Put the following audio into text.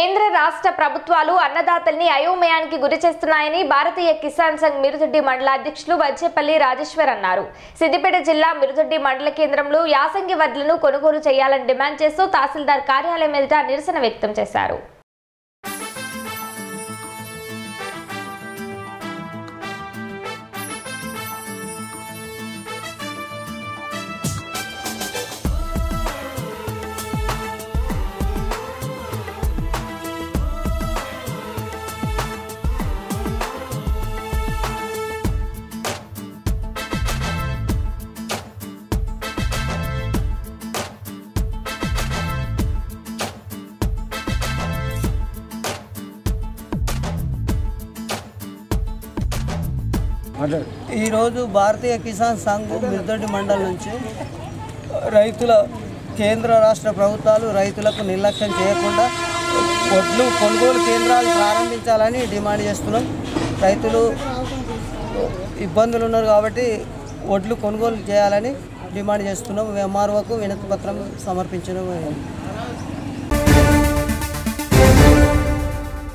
కేంద్ర రాష్ట్ర ప్రభుత్వాలు అన్నదాతల్ని అయోమయానికి గురి చేస్తున్నాయని భారతీయ కిసాన్ సంఘ్ మిరుదొడ్డి మండల అధ్యక్షులు వచ్చేపల్లి రాజేశ్వర్ అన్నారు సిద్దిపేట జిల్లా మిరుదొడ్డి మండల కేంద్రంలో యాసంగి వడ్లను కొనుగోలు చేయాలని డిమాండ్ చేస్తూ తహసీల్దార్ కార్యాలయం ఎదుట నిరసన వ్యక్తం చేశారు మాట్లాడు ఈరోజు భారతీయ కిసాన్ సంఘ్ మిర్దొడ్డి మండలం నుంచి రైతుల కేంద్ర రాష్ట్ర ప్రభుత్వాలు రైతులకు నిర్లక్ష్యం చేయకుండా వడ్లు కొనుగోలు కేంద్రాలు ప్రారంభించాలని డిమాండ్ చేస్తున్నాం రైతులు ఇబ్బందులు ఉన్నారు కాబట్టి వడ్లు కొనుగోలు చేయాలని డిమాండ్ చేస్తున్నాం ఎంఆర్ఓకు వినతి పత్రం సమర్పించడం